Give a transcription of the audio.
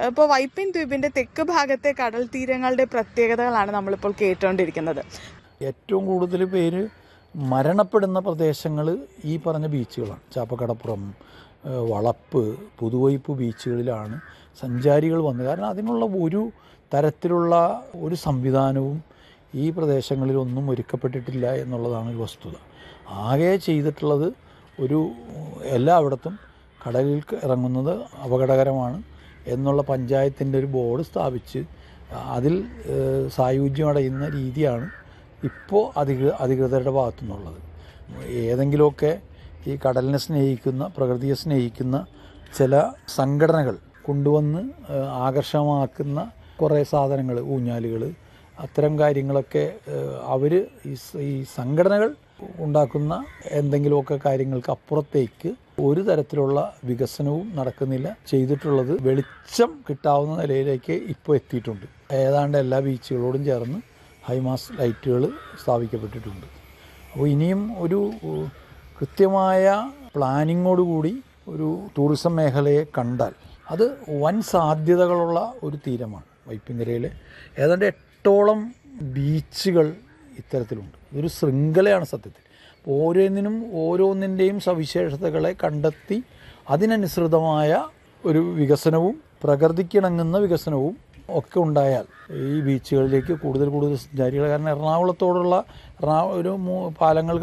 ഇപ്പോൾ വൈപ്പിൻ ദ്വീപിന്റെ തെക്ക് ഭാഗത്തെ കടൽ തീരങ്ങളുടെ പ്രത്യേകതകളാണ് നമ്മളിപ്പോൾ കേട്ടുകൊണ്ടിരിക്കുന്നത് ഏറ്റവും കൂടുതൽ പേര് മരണപ്പെടുന്ന പ്രദേശങ്ങൾ ഈ പറഞ്ഞ ബീച്ചുകളാണ് ചാപ്പക്കടപ്പുറം ഏഹ് വളപ്പ് പുതുവൈപ്പ് ബീച്ചുകളിലാണ് സഞ്ചാരികൾ വന്നത് കാരണം അതിനുള്ള ഒരു തരത്തിലുള്ള ഒരു സംവിധാനവും ഈ പ്രദേശങ്ങളിലൊന്നും ഒരുക്കപ്പെട്ടിട്ടില്ല എന്നുള്ളതാണ് ഒരു വസ്തുത ആകെ ചെയ്തിട്ടുള്ളത് ഒരു എല്ലായിടത്തും കടലിൽ ഇറങ്ങുന്നത് അപകടകരമാണ് എന്നുള്ള പഞ്ചായത്തിൻ്റെ ഒരു ബോർഡ് സ്ഥാപിച്ച് അതിൽ ഏഹ് സായുജ്യം അടയുന്ന രീതിയാണ് ഇപ്പോൾ അധികൃ അധികൃതരുടെ ഭാഗത്തു നിന്നുള്ളത് ഏതെങ്കിലുമൊക്കെ ഈ കടലിനെ സ്നേഹിക്കുന്ന പ്രകൃതിയെ സ്നേഹിക്കുന്ന ചില സംഘടനകൾ കൊണ്ടുവന്ന് ഏഹ് ആകർഷകമാക്കുന്ന കുറേ സാധനങ്ങൾ ഊഞ്ഞാലുകൾ അത്തരം കാര്യങ്ങളൊക്കെ അവർ ഈ സ- ഈ സംഘടനകൾ ഉണ്ടാക്കുന്ന എന്തെങ്കിലുമൊക്കെ കാര്യങ്ങൾക്ക് അപ്പുറത്തേക്ക് ഒരു തരത്തിലുള്ള വികസനവും നടക്കുന്നില്ല ചെയ്തിട്ടുള്ളത് വെളിച്ചം കിട്ടാവുന്ന നിലയിലേക്ക് ഇപ്പോൾ എത്തിയിട്ടുണ്ട് ഏതാണ്ട് എല്ലാ ബീച്ചുകളോടും ചേർന്ന് ഹൈമാസ് ലൈറ്റുകൾ സ്ഥാപിക്കപ്പെട്ടിട്ടുണ്ട് അപ്പോൾ ഇനിയും ഒരു ഉ, കൃത്യമായ പ്ലാനിങ്ങോടുകൂടി ഒരു ടൂറിസം മേഖലയെ കണ്ടാൽ അത് വൻ സാധ്യതകളുള്ള ഒരു തീരമാണ് വൈപ്പിങ്കരയിലെ ഏതാണ്ട് എട്ടോളം ബീച്ചുകൾ ഇത്തരത്തിലുണ്ട് ഇതൊരു ശൃംഖലയാണ് സത്യത്തിൽ അപ്പോൾ ഓരോന്നിനും ഓരോന്നിൻ്റെയും സവിശേഷതകളെ കണ്ടെത്തി അതിനനുസൃതമായ ഒരു വികസനവും പ്രകൃതിക്കിണങ്ങുന്ന വികസനവും ഒക്കെ ഉണ്ടായാൽ ഈ ബീച്ചുകളിലേക്ക് കൂടുതൽ കൂടുതൽ സഞ്ചാരികൾ കാരണം എറണാകുളത്തോടുള്ള എറണാ ഒരു മൂ- പാലങ്ങൾ